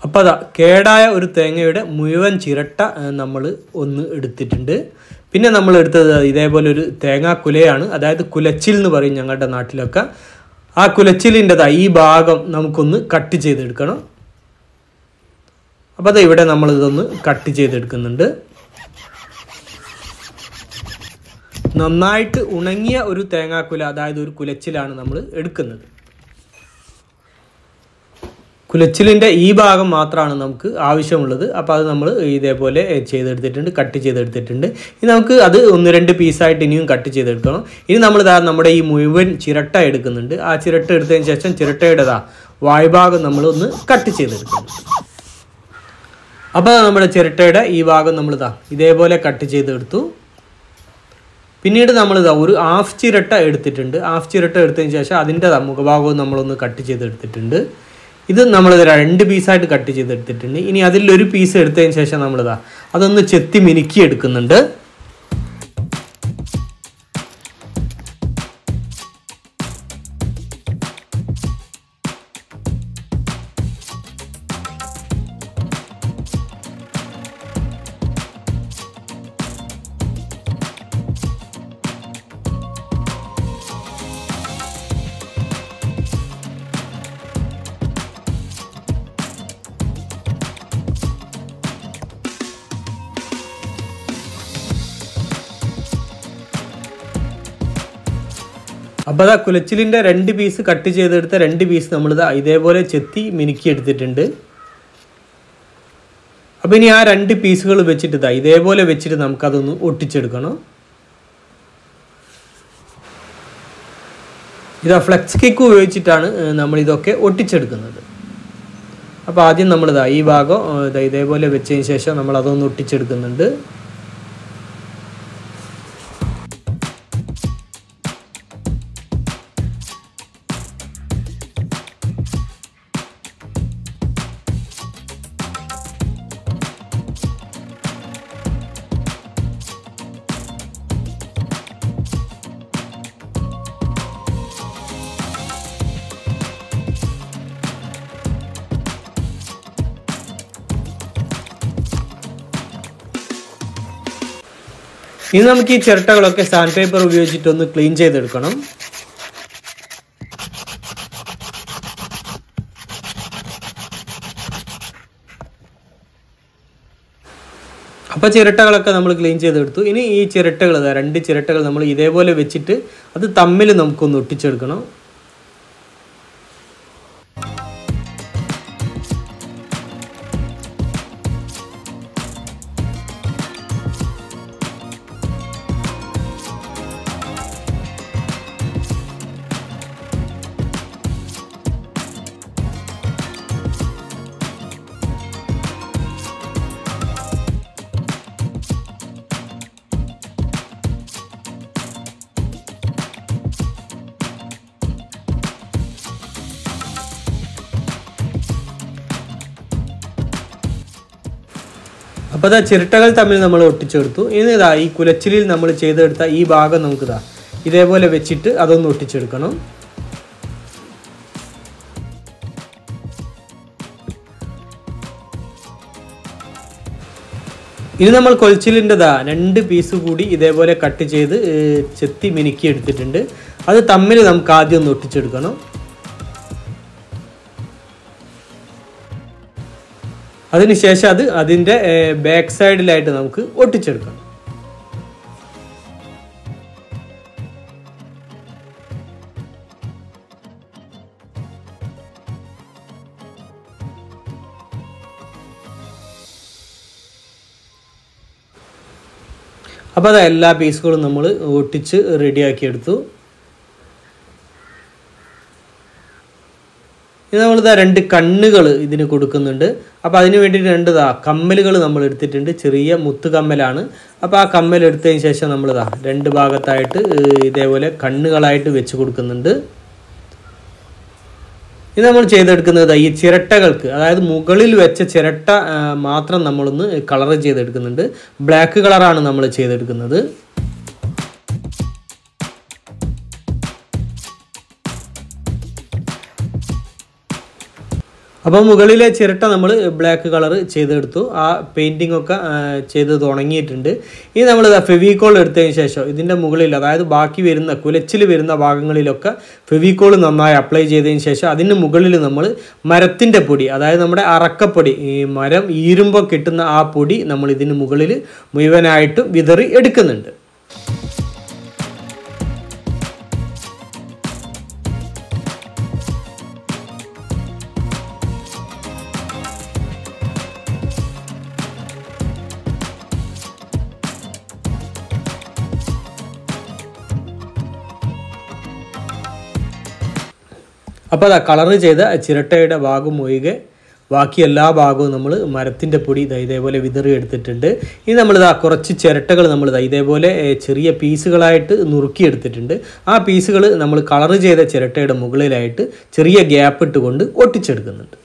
അപ്പോൾ അതാ കേടായ ഒരു തേങ്ങയുടെ മുഴുവൻ ചിരട്ട നമ്മൾ ഒന്ന് എടുത്തിട്ടുണ്ട് പിന്നെ നമ്മൾ എടുത്തത് ഇതേപോലെ ഒരു തേങ്ങാക്കുലയാണ് അതായത് കുലച്ചിൽ എന്ന് പറയും ഞങ്ങളുടെ നാട്ടിലൊക്കെ ആ കുലച്ചിലിൻ്റെതാ ഈ ഭാഗം നമുക്കൊന്ന് കട്ട് ചെയ്തെടുക്കണം അപ്പോൾ അത് ഇവിടെ നമ്മൾ ഇതൊന്ന് കട്ട് ചെയ്തെടുക്കുന്നുണ്ട് നന്നായിട്ട് ഉണങ്ങിയ ഒരു തേങ്ങാക്കുല അതായത് ഒരു കുലച്ചിലാണ് നമ്മൾ എടുക്കുന്നത് കുലച്ചിലിൻ്റെ ഈ ഭാഗം മാത്രമാണ് നമുക്ക് ആവശ്യമുള്ളത് അപ്പോൾ അത് നമ്മൾ ഇതേപോലെ ചെയ്തെടുത്തിട്ടുണ്ട് കട്ട് ചെയ്തെടുത്തിട്ടുണ്ട് ഇനി നമുക്ക് അത് ഒന്ന് രണ്ട് പീസായിട്ട് ഇനിയും കട്ട് ചെയ്തെടുക്കണം ഇനി നമ്മൾ ഇതാ നമ്മുടെ ഈ മുഴുവൻ ചിരട്ട എടുക്കുന്നുണ്ട് ആ ചിരട്ട എടുത്തതിന് ശേഷം ചിരട്ടയുടേതാ വായ്ഭാഗം നമ്മൾ ഒന്ന് കട്ട് ചെയ്തെടുക്കുന്നു അപ്പോൾ നമ്മുടെ ചിരട്ടയുടെ ഈ ഭാഗം നമ്മൾ ഇതാ ഇതേപോലെ കട്ട് ചെയ്തെടുത്തു പിന്നീട് നമ്മൾ ഇതാ ഒരു ഹാഫ് ചിരട്ട എടുത്തിട്ടുണ്ട് ഹാഫ് ചിരട്ട എടുത്തതിന് ശേഷം അതിൻ്റെ മുഖഭാഗവും നമ്മളൊന്ന് കട്ട് ചെയ്തെടുത്തിട്ടുണ്ട് ഇത് നമ്മളിത് രണ്ട് പീസായിട്ട് കട്ട് ചെയ്തെടുത്തിട്ടുണ്ട് ഇനി അതിലൊരു പീസ് എടുത്തതിന് ശേഷം നമ്മളിതാ അതൊന്ന് ചെത്തി മിനുക്കി എടുക്കുന്നുണ്ട് അപ്പോൾ അതാ കുലച്ചിലിൻ്റെ രണ്ട് പീസ് കട്ട് ചെയ്തെടുത്ത രണ്ട് പീസ് നമ്മളിതാ ഇതേപോലെ ചെത്തി മിനുക്കി എടുത്തിട്ടുണ്ട് അപ്പോൾ ഇനി ആ രണ്ട് പീസുകൾ വെച്ചിട്ട് ഇതാ ഇതേപോലെ വെച്ചിട്ട് നമുക്കതൊന്ന് ഒട്ടിച്ചെടുക്കണം ഇതാ ഫ്ലെക്സ് കേക്ക് ഉപയോഗിച്ചിട്ടാണ് ഏഹ്, നമ്മൾ ഇതൊക്കെ ഒട്ടിച്ചെടുക്കുന്നത് അപ്പോൾ ആദ്യം നമ്മളിതാ ഈ ഭാഗം ഏഹ്, ഇതാ ഇതേപോലെ വെച്ചതിന് ശേഷം നമ്മൾ അതൊന്ന് ഒട്ടിച്ചെടുക്കുന്നുണ്ട് ഇനി നമുക്ക് ഈ ചിരട്ടകളൊക്കെ സാൻഡ് പേപ്പർ ഉപയോഗിച്ചിട്ടൊന്ന് ക്ലീൻ ചെയ്തെടുക്കണം അപ്പോൾ ചിരട്ടകളൊക്കെ നമ്മൾ ക്ലീൻ ചെയ്തെടുത്തു ഇനി ഈ ചിരട്ടകൾ ഇതാ രണ്ട് ചിരട്ടകൾ നമ്മൾ ഇതേപോലെ വെച്ചിട്ട് അത് തമ്മിൽ നമുക്കൊന്ന് ഒട്ടിച്ചെടുക്കണം അപ്പോൾ ഇതാ ചിരട്ടകൾ തമ്മിൽ നമ്മൾ ഒട്ടിച്ചെടുത്തു ഇനി ഇതാ ഈ കുലച്ചിലിൽ നമ്മൾ ചെയ്തെടുത്ത ഈ ഭാഗം നമുക്ക് ഇതാ ഇതേപോലെ വെച്ചിട്ട് അതൊന്ന് ഒട്ടിച്ചെടുക്കണം ഇനി നമ്മൾ കൊൽച്ചിലിൻ്റെതാ രണ്ട് പീസ് കൂടി ഇതേപോലെ കട്ട് ചെയ്ത് ഏർ, ചെത്തി മിനുക്കി എടുത്തിട്ടുണ്ട് അത് തമ്മിൽ നമുക്ക് ആദ്യം ഒന്ന് ഒട്ടിച്ചെടുക്കണം അതിനുശേഷം അത് അതിൻ്റെ ബാക്ക് സൈഡിലായിട്ട് നമുക്ക് ഒട്ടിച്ചെടുക്കണം അപ്പോൾ അത് എല്ലാ പീസുകളും നമ്മൾ ഒട്ടിച്ച് റെഡിയാക്കി എടുത്തു ഇത് നമ്മളിതാ രണ്ട് കണ്ണുകൾ ഇതിന് കൊടുക്കുന്നുണ്ട് അപ്പോൾ അതിന് വേണ്ടിയിട്ട് രണ്ട് ഇതാ കമ്മലുകൾ നമ്മൾ എടുത്തിട്ടുണ്ട് ചെറിയ മുത്ത് കമ്മലാണ് അപ്പോൾ ആ കമ്മൽ എടുത്തതിന് ശേഷം നമ്മളിതാ രണ്ട് ഭാഗത്തായിട്ട് ഏഹ്, ഇതേപോലെ കണ്ണുകളായിട്ട് വെച്ച് കൊടുക്കുന്നുണ്ട് ഇത് നമ്മൾ ചെയ്തെടുക്കുന്നത് ഈ ചിരട്ടകൾക്ക് അതായത് മുകളിൽ വെച്ച ചിരട്ട ആ, മാത്രം നമ്മളൊന്ന് കളർ ചെയ്തെടുക്കുന്നുണ്ട് ബ്ലാക്ക് കളറാണ് നമ്മൾ ചെയ്തെടുക്കുന്നത് അപ്പോൾ മുകളിലെ ചിരട്ട നമ്മൾ ബ്ലാക്ക് കളർ ചെയ്തെടുത്തു ആ പെയിൻറ്റിംഗ് ഒക്കെ ആ, ചെയ്ത് തുടങ്ങിയിട്ടുണ്ട് ഇനി നമ്മൾ ഫെവിക്കോൾ എടുത്തതിന് ശേഷം ഇതിൻ്റെ മുകളിൽ അതായത് ബാക്കി വരുന്ന കുലച്ചിൽ വരുന്ന ഭാഗങ്ങളിലൊക്കെ ഫെവിക്കോൾ നന്നായി അപ്ലൈ ചെയ്തതിന് ശേഷം അതിന് മുകളിൽ നമ്മൾ മരത്തിൻ്റെ പൊടി അതായത് നമ്മുടെ അറക്കപ്പൊടി ഈ മരം ഈരുമ്പോൾ കിട്ടുന്ന ആ പൊടി നമ്മൾ ഇതിന് മുകളിൽ മുഴുവനായിട്ടും വിതറി എടുക്കുന്നുണ്ട് അപ്പോൾ അതാ കളറ് ചെയ്ത ചിരട്ടയുടെ ഭാഗം ഒഴികെ ബാക്കി എല്ലാ ഭാഗവും നമ്മൾ മരത്തിൻ്റെ പൊടി ഇതാ ഇതേപോലെ വിതറി എടുത്തിട്ടുണ്ട് ഇനി നമ്മളിതാ കുറച്ച് ചിരട്ടകൾ നമ്മളിതാ ഇതേപോലെ ഏ, ചെറിയ പീസുകളായിട്ട് നുറുക്കി എടുത്തിട്ടുണ്ട് ആ പീസുകൾ നമ്മൾ കളറ് ചെയ്ത ചിരട്ടയുടെ മുകളിലായിട്ട് ചെറിയ ഗ്യാപ്പ് ഇട്ടുകൊണ്ട് ഒട്ടിച്ചെടുക്കുന്നുണ്ട്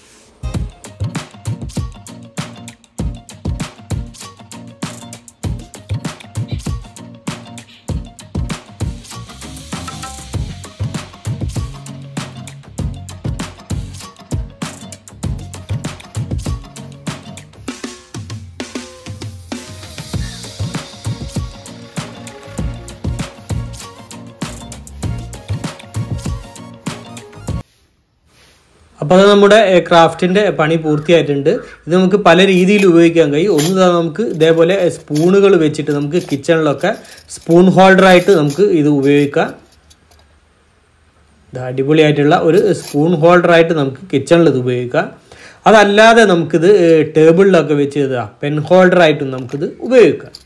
അപ്പോൾ അത് നമ്മുടെ ക്രാഫ്റ്റിൻ്റെ പണി പൂർത്തിയായിട്ടുണ്ട് ഇത് നമുക്ക് പല രീതിയിൽ ഉപയോഗിക്കാൻ കഴിയും ഒന്ന് ദാ നമുക്ക് ഇതേപോലെ സ്പൂണുകൾ വെച്ചിട്ട് നമുക്ക് കിച്ചണിലൊക്കെ സ്പൂൺ ഹോൾഡറായിട്ട് നമുക്ക് ഇത് ഉപയോഗിക്കാം ഇത് അടിപൊളിയായിട്ടുള്ള ഒരു സ്പൂൺ ഹോൾഡറായിട്ട് നമുക്ക് കിച്ചണിൽ ഇത് ഉപയോഗിക്കാം അതല്ലാതെ നമുക്കിത് ടേബിളിലൊക്കെ വെച്ച് ഇതാ പെൻ ഹോൾഡറായിട്ടും നമുക്കിത് ഉപയോഗിക്കാം